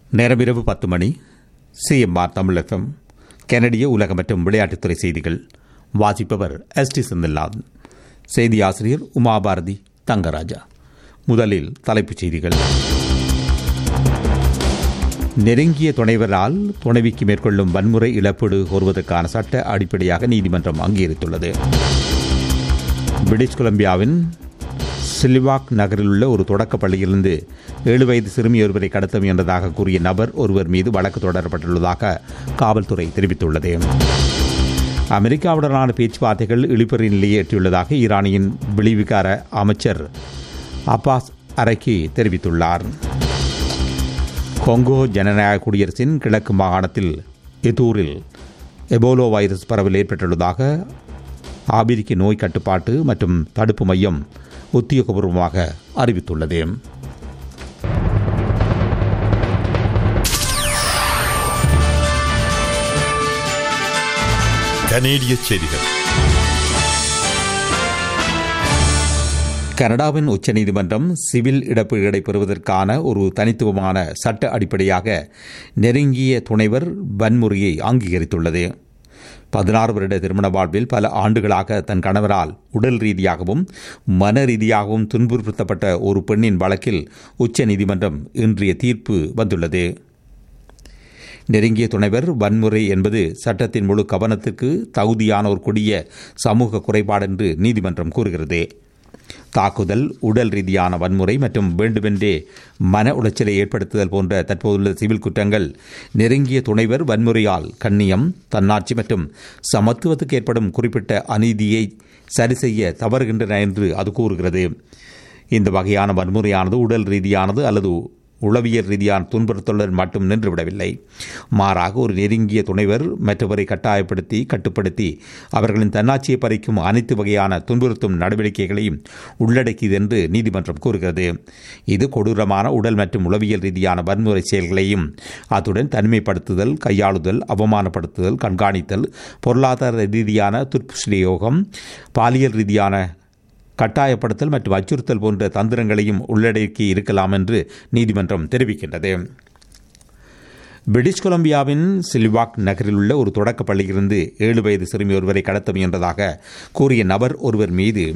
நேரம் இரவு பத்து மணி சிஎம்ஆர் தமிழ் எஃப்எம் கனடிய உலக மற்றும் விளையாட்டுத்துறை செய்திகள் வாசிப்பவர் எஸ் டி செந்தில்நாத் செய்தி ஆசிரியர் உமாபாரதி தங்கராஜா முதலில் தலைப்புச் செய்திகள் நெருங்கிய துணைவரால் துணைவிக்கு மேற்கொள்ளும் வன்முறை இழப்பீடு கோருவதற்கான சட்ட அடிப்படையாக நீதிமன்றம் அங்கீகரித்துள்ளது பிரிட்டிஷ் கொலம்பியாவின் சிலிவாக் நகரில் உள்ள ஒரு தொடக்க பள்ளியிலிருந்து ஏழு வயது சிறுமி ஒருவரை கடத்த முயன்றதாக கூறிய நபர் ஒருவர் மீது வழக்கு தொடரப்பட்டுள்ளதாக காவல்துறை தெரிவித்துள்ளது அமெரிக்காவுடனான பேச்சுவார்த்தைகள் இழுபறி நிலையை எட்டியுள்ளதாக ஈரானியின் வெளிவிகார அமைச்சர் அப்பாஸ் அரக்கி தெரிவித்துள்ளார் கொங்கோ ஜனநாயக குடியரசின் கிழக்கு மாகாணத்தில் எதூரில் எபோலோ வைரஸ் பரவல் ஏற்பட்டுள்ளதாக ஆபிரிக்க நோய் கட்டுப்பாட்டு மற்றும் தடுப்பு மையம் உத்தியோகபூர்வமாக அறிவித்துள்ளது கனேடிய செய்திகள் கனடாவின் உச்சநீதிமன்றம் சிவில் இழப்பீடுகளை பெறுவதற்கான ஒரு தனித்துவமான சட்ட அடிப்படையாக நெருங்கிய துணைவர் வன்முறையை அங்கீகரித்துள்ளது பதினாறு வருட திருமண வாழ்வில் பல ஆண்டுகளாக தன் கணவரால் உடல் ரீதியாகவும் மன ரீதியாகவும் துன்புறுத்தப்பட்ட ஒரு பெண்ணின் வழக்கில் உச்சநீதிமன்றம் இன்றைய தீர்ப்பு வந்துள்ளது நெருங்கிய துணைவர் வன்முறை என்பது சட்டத்தின் முழு கவனத்துக்கு தகுதியான ஒரு கொடிய சமூக குறைபாடு என்று நீதிமன்றம் கூறுகிறது தாக்குதல் உடல் ரீதியான வன்முறை மற்றும் வேண்டுமென்றே மன உளைச்சலை ஏற்படுத்துதல் போன்ற தற்போதுள்ள சிவில் குற்றங்கள் நெருங்கிய துணைவர் வன்முறையால் கண்ணியம் தன்னாட்சி மற்றும் சமத்துவத்துக்கு ஏற்படும் குறிப்பிட்ட அநீதியை சரி செய்ய தவறுகின்றன என்று அது கூறுகிறது இந்த வகையான வன்முறையானது உடல் ரீதியானது அல்லது உளவியல் ரீதியான துன்புறுத்தலுடன் மட்டும் நின்றுவிடவில்லை மாறாக ஒரு நெருங்கிய துணைவர் மற்றவரை கட்டாயப்படுத்தி கட்டுப்படுத்தி அவர்களின் தன்னாட்சியை பறிக்கும் அனைத்து வகையான துன்புறுத்தும் நடவடிக்கைகளையும் உள்ளடக்கியது என்று நீதிமன்றம் கூறுகிறது இது கொடூரமான உடல் மற்றும் உளவியல் ரீதியான வன்முறை செயல்களையும் அத்துடன் தனிமைப்படுத்துதல் கையாளுதல் அவமானப்படுத்துதல் கண்காணித்தல் பொருளாதார ரீதியான துஷ்பிரயோகம் பாலியல் ரீதியான கட்டாயப்படுத்தல் மற்றும் அச்சுறுத்தல் போன்ற தந்திரங்களையும் உள்ளடக்கி இருக்கலாம் என்று நீதிமன்றம் தெரிவிக்கின்றது பிரிட்டிஷ் கொலம்பியாவின் சில்வாக் நகரில் உள்ள ஒரு தொடக்க பள்ளியிலிருந்து ஏழு வயது சிறுமி ஒருவரை கடத்த முயன்றதாக கூறிய நபர் ஒருவர் மீது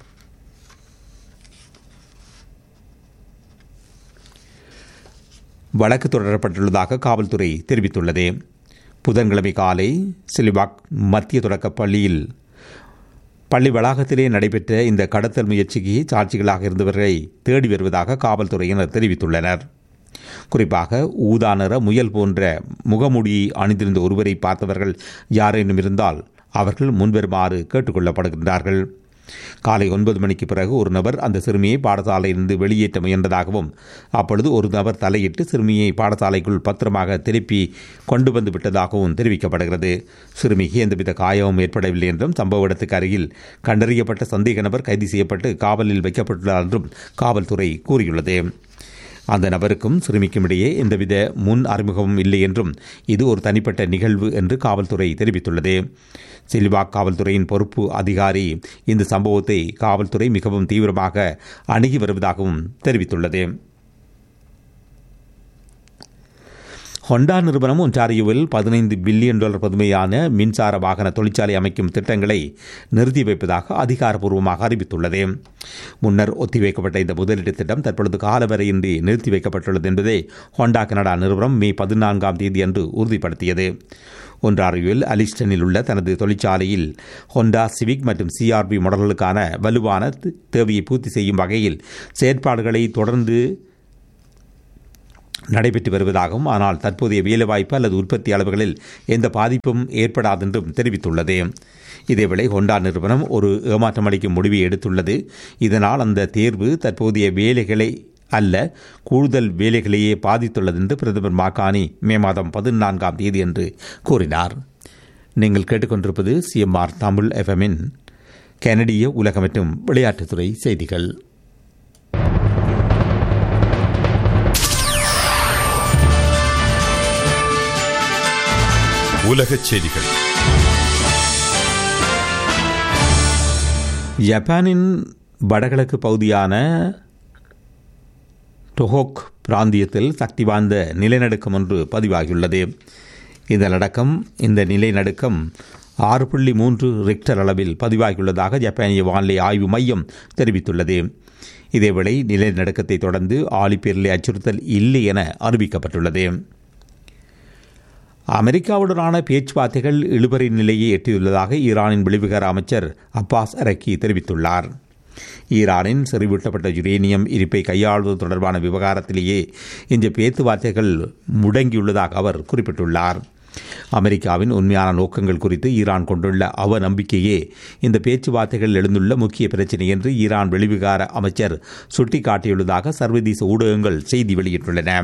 வழக்கு தொடரப்பட்டுள்ளதாக காவல்துறை தெரிவித்துள்ளது புதன்கிழமை காலை சிலிவாக் மத்திய தொடக்க பள்ளியில் பள்ளி வளாகத்திலே நடைபெற்ற இந்த கடத்தல் முயற்சிக்கு சாட்சிகளாக இருந்தவர்களை தேடி வருவதாக காவல்துறையினர் தெரிவித்துள்ளனர் குறிப்பாக ஊதா நிற முயல் போன்ற முகமூடியை அணிந்திருந்த ஒருவரை பார்த்தவர்கள் யாரேனும் இருந்தால் அவர்கள் முன்வருமாறு கேட்டுக்கொள்ளப்படுகின்றார்கள் காலை ஒன்பது மணிக்கு பிறகு ஒரு நபர் அந்த சிறுமியை பாடசாலையிலிருந்து வெளியேற்ற முயன்றதாகவும் அப்பொழுது ஒரு நபர் தலையிட்டு சிறுமியை பாடசாலைக்குள் பத்திரமாக திருப்பி கொண்டு வந்து விட்டதாகவும் தெரிவிக்கப்படுகிறது சிறுமிக்கு எந்தவித காயமும் ஏற்படவில்லை என்றும் சம்பவ இடத்துக்கு அருகில் கண்டறியப்பட்ட சந்தேக நபர் கைது செய்யப்பட்டு காவலில் வைக்கப்பட்டுள்ளார் என்றும் காவல்துறை கூறியுள்ளது அந்த நபருக்கும் சிறுமிக்கும் இடையே எந்தவித முன் அறிமுகமும் இல்லை என்றும் இது ஒரு தனிப்பட்ட நிகழ்வு என்று காவல்துறை தெரிவித்துள்ளது சில்வா காவல்துறையின் பொறுப்பு அதிகாரி இந்த சம்பவத்தை காவல்துறை மிகவும் தீவிரமாக அணுகி வருவதாகவும் தெரிவித்துள்ளது ஹொண்டா நிறுவனம் ஒன்டாரியோவில் பதினைந்து பில்லியன் டாலர் பதுமையான மின்சார வாகன தொழிற்சாலை அமைக்கும் திட்டங்களை நிறுத்தி வைப்பதாக அதிகாரப்பூர்வமாக அறிவித்துள்ளது முன்னர் ஒத்திவைக்கப்பட்ட இந்த முதலீட்டு திட்டம் தற்பொழுது காலவரையின்றி நிறுத்தி வைக்கப்பட்டுள்ளது என்பதை ஹோண்டா கனடா நிறுவனம் மே பதினான்காம் தேதி அன்று உறுதிப்படுத்தியது ஒன்றாரியோவில் அலிஸ்டனில் உள்ள தனது தொழிற்சாலையில் ஹொண்டா சிவிக் மற்றும் சிஆர்பி மாடல்களுக்கான வலுவான தேவையை பூர்த்தி செய்யும் வகையில் செயற்பாடுகளை தொடர்ந்து நடைபெற்று வருவதாகவும் ஆனால் தற்போதைய வேலைவாய்ப்பு அல்லது உற்பத்தி அளவுகளில் எந்த பாதிப்பும் ஏற்படாதென்றும் தெரிவித்துள்ளது இதேவேளை ஹொண்டா நிறுவனம் ஒரு ஏமாற்றமளிக்கும் முடிவை எடுத்துள்ளது இதனால் அந்த தேர்வு தற்போதைய வேலைகளை அல்ல கூடுதல் வேலைகளையே பாதித்துள்ளது என்று பிரதமர் மாகாணி மே மாதம் பதினான்காம் தேதி என்று கூறினார் நீங்கள் கேட்டுக்கொண்டிருப்பது சிஎம்ஆர் தமிழ் எஃப்எம்மின் கனடிய உலக மற்றும் விளையாட்டுத்துறை செய்திகள் உலகச் செய்திகள் ஜப்பானின் வடகிழக்கு பகுதியான டொஹோக் பிராந்தியத்தில் சக்தி வாய்ந்த நிலநடுக்கம் ஒன்று பதிவாகியுள்ளது இந்த நடுக்கம் இந்த நிலநடுக்கம் ஆறு புள்ளி மூன்று ரிக்டர் அளவில் பதிவாகியுள்ளதாக ஜப்பானிய வானிலை ஆய்வு மையம் தெரிவித்துள்ளது இதேவேளை நிலநடுக்கத்தை தொடர்ந்து ஆழிப்பேரலை அச்சுறுத்தல் இல்லை என அறிவிக்கப்பட்டுள்ளது அமெரிக்காவுடனான பேச்சுவார்த்தைகள் இழுபறி நிலையை எட்டியுள்ளதாக ஈரானின் வெளிவிகார அமைச்சர் அப்பாஸ் அரக்கி தெரிவித்துள்ளார் ஈரானின் செறிவூட்டப்பட்ட யுரேனியம் இருப்பை கையாளுவது தொடர்பான விவகாரத்திலேயே இந்த பேச்சுவார்த்தைகள் முடங்கியுள்ளதாக அவர் குறிப்பிட்டுள்ளார் அமெரிக்காவின் உண்மையான நோக்கங்கள் குறித்து ஈரான் கொண்டுள்ள அவநம்பிக்கையே இந்த பேச்சுவார்த்தைகள் எழுந்துள்ள முக்கிய பிரச்சினை என்று ஈரான் வெளிவிகார அமைச்சர் சுட்டிக்காட்டியுள்ளதாக சர்வதேச ஊடகங்கள் செய்தி வெளியிட்டுள்ளன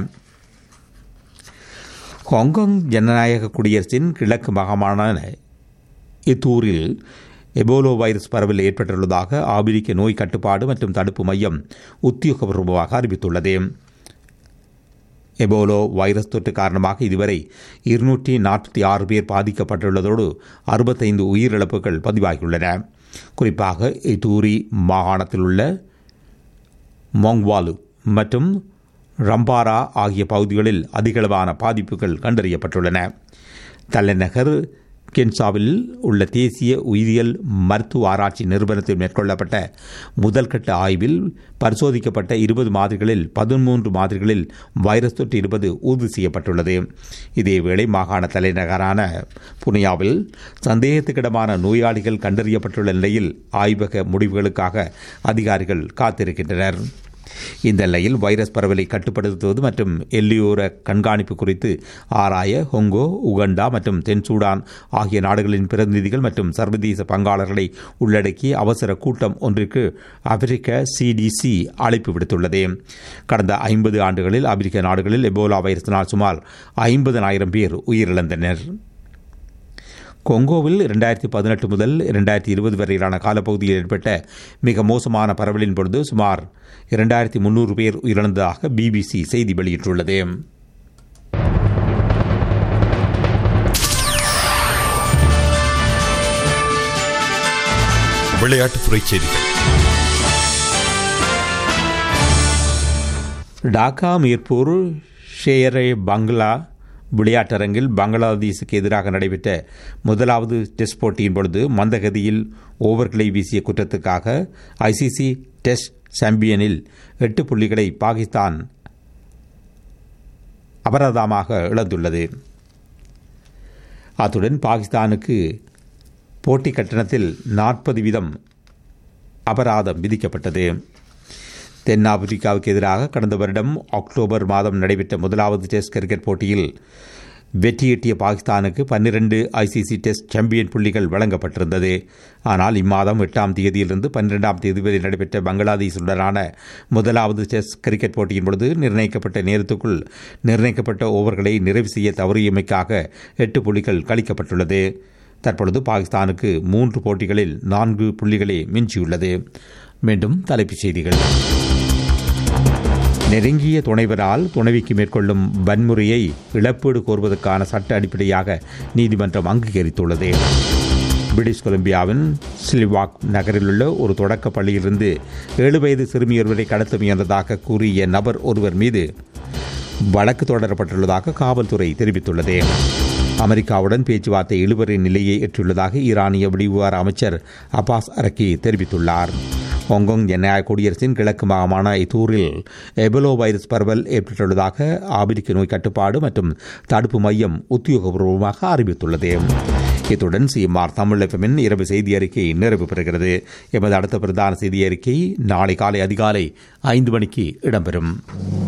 ஹாங்காங் ஜனநாயக குடியரசின் கிழக்கு மாகாணமான இத்தூரில் எபோலோ வைரஸ் பரவல் ஏற்பட்டுள்ளதாக ஆபிரிக்க நோய் கட்டுப்பாடு மற்றும் தடுப்பு மையம் உத்தியோகபூர்வமாக அறிவித்துள்ளது எபோலோ வைரஸ் தொற்று காரணமாக இதுவரை இருநூற்றி நாற்பத்தி ஆறு பேர் பாதிக்கப்பட்டுள்ளதோடு அறுபத்தைந்து உயிரிழப்புகள் பதிவாகியுள்ளன குறிப்பாக இத்தூரி மாகாணத்தில் உள்ள மொங்வாலு மற்றும் ரம்பாரா ஆகிய பகுதிகளில் அதிகளவான பாதிப்புகள் கண்டறியப்பட்டுள்ளன தலைநகர் கென்சாவில் உள்ள தேசிய உயிரியல் மருத்துவ ஆராய்ச்சி நிறுவனத்தில் மேற்கொள்ளப்பட்ட முதல்கட்ட ஆய்வில் பரிசோதிக்கப்பட்ட இருபது மாதிரிகளில் பதிமூன்று மாதிரிகளில் வைரஸ் தொற்று இருப்பது உறுதி செய்யப்பட்டுள்ளது இதேவேளை மாகாண தலைநகரான புனியாவில் சந்தேகத்துக்கிடமான நோயாளிகள் கண்டறியப்பட்டுள்ள நிலையில் ஆய்வக முடிவுகளுக்காக அதிகாரிகள் காத்திருக்கின்றனர் இந்த நிலையில் வைரஸ் பரவலை கட்டுப்படுத்துவது மற்றும் எல்லையோர கண்காணிப்பு குறித்து ஆராய ஹொங்கோ உகண்டா மற்றும் தென் சூடான் ஆகிய நாடுகளின் பிரதிநிதிகள் மற்றும் சர்வதேச பங்காளர்களை உள்ளடக்கிய அவசர கூட்டம் ஒன்றிற்கு அமெரிக்க சிடிசி அழைப்பு விடுத்துள்ளது கடந்த ஐம்பது ஆண்டுகளில் அமெரிக்க நாடுகளில் எபோலா வைரஸினால் சுமார் ஐம்பதனாயிரம் பேர் உயிரிழந்தனர் கொங்கோவில் இரண்டாயிரத்தி பதினெட்டு முதல் இரண்டாயிரத்தி இருபது வரையிலான காலப்பகுதியில் ஏற்பட்ட மிக மோசமான பரவலின் பொழுது சுமார் இரண்டாயிரத்தி முன்னூறு பேர் உயிரிழந்ததாக பிபிசி செய்தி வெளியிட்டுள்ளது விளையாட்டுத்துறை செய்திகள் டாக்கா மீர்பூர் ஷேரே பங்களா விளையாட்டரங்கில் பங்களாதேஷுக்கு எதிராக நடைபெற்ற முதலாவது டெஸ்ட் போட்டியின் பொழுது மந்தகதியில் ஓவர்களை வீசிய குற்றத்துக்காக ஐசிசி டெஸ்ட் சாம்பியனில் எட்டு புள்ளிகளை பாகிஸ்தான் அபராதமாக இழந்துள்ளது அத்துடன் பாகிஸ்தானுக்கு போட்டி கட்டணத்தில் நாற்பது வீதம் அபராதம் விதிக்கப்பட்டது தென்னாப்பிரிக்காவுக்கு எதிராக கடந்த வருடம் அக்டோபர் மாதம் நடைபெற்ற முதலாவது டெஸ்ட் கிரிக்கெட் போட்டியில் வெற்றியீட்டிய பாகிஸ்தானுக்கு பன்னிரண்டு ஐசிசி டெஸ்ட் சாம்பியன் புள்ளிகள் வழங்கப்பட்டிருந்தது ஆனால் இம்மாதம் எட்டாம் தேதியிலிருந்து பன்னிரெண்டாம் தேதி வரை நடைபெற்ற பங்களாதேஷுடனான முதலாவது டெஸ்ட் கிரிக்கெட் போட்டியின் பொழுது நிர்ணயிக்கப்பட்ட நேரத்துக்குள் நிர்ணயிக்கப்பட்ட ஓவர்களை நிறைவு செய்ய தவறியமைக்காக எட்டு புள்ளிகள் கழிக்கப்பட்டுள்ளது தற்பொழுது பாகிஸ்தானுக்கு மூன்று போட்டிகளில் நான்கு புள்ளிகளே மிஞ்சியுள்ளது மீண்டும் தலைப்புச் செய்திகள் நெருங்கிய துணைவரால் துணைவிக்கு மேற்கொள்ளும் வன்முறையை இழப்பீடு கோருவதற்கான சட்ட அடிப்படையாக நீதிமன்றம் அங்கீகரித்துள்ளது பிரிட்டிஷ் கொலம்பியாவின் சில்வாக் நகரிலுள்ள ஒரு தொடக்க பள்ளியிலிருந்து ஏழு வயது சிறுமியொருவரை கடத்த முயன்றதாக கூறிய நபர் ஒருவர் மீது வழக்கு தொடரப்பட்டுள்ளதாக காவல்துறை தெரிவித்துள்ளது அமெரிக்காவுடன் பேச்சுவார்த்தை இழுபறி நிலையை எட்டியுள்ளதாக ஈரானிய வெளிவிவகார அமைச்சர் அப்பாஸ் அரக்கி தெரிவித்துள்ளார் ஹாங்காங் ஜனநாயக குடியரசின் கிழக்கு மாகாண இத்தூரில் எபோலோ வைரஸ் பரவல் ஏற்பட்டுள்ளதாக ஆபிரிக்க நோய் கட்டுப்பாடு மற்றும் தடுப்பு மையம் உத்தியோகபூர்வமாக அறிவித்துள்ளது இத்துடன் சிஎம்ஆர் தமிழ் எஃப்எம்மின் இரவு செய்தி அறிக்கை நிறைவு பெறுகிறது எமது அடுத்த பிரதான செய்தி அறிக்கை நாளை காலை அதிகாலை ஐந்து மணிக்கு இடம்பெறும்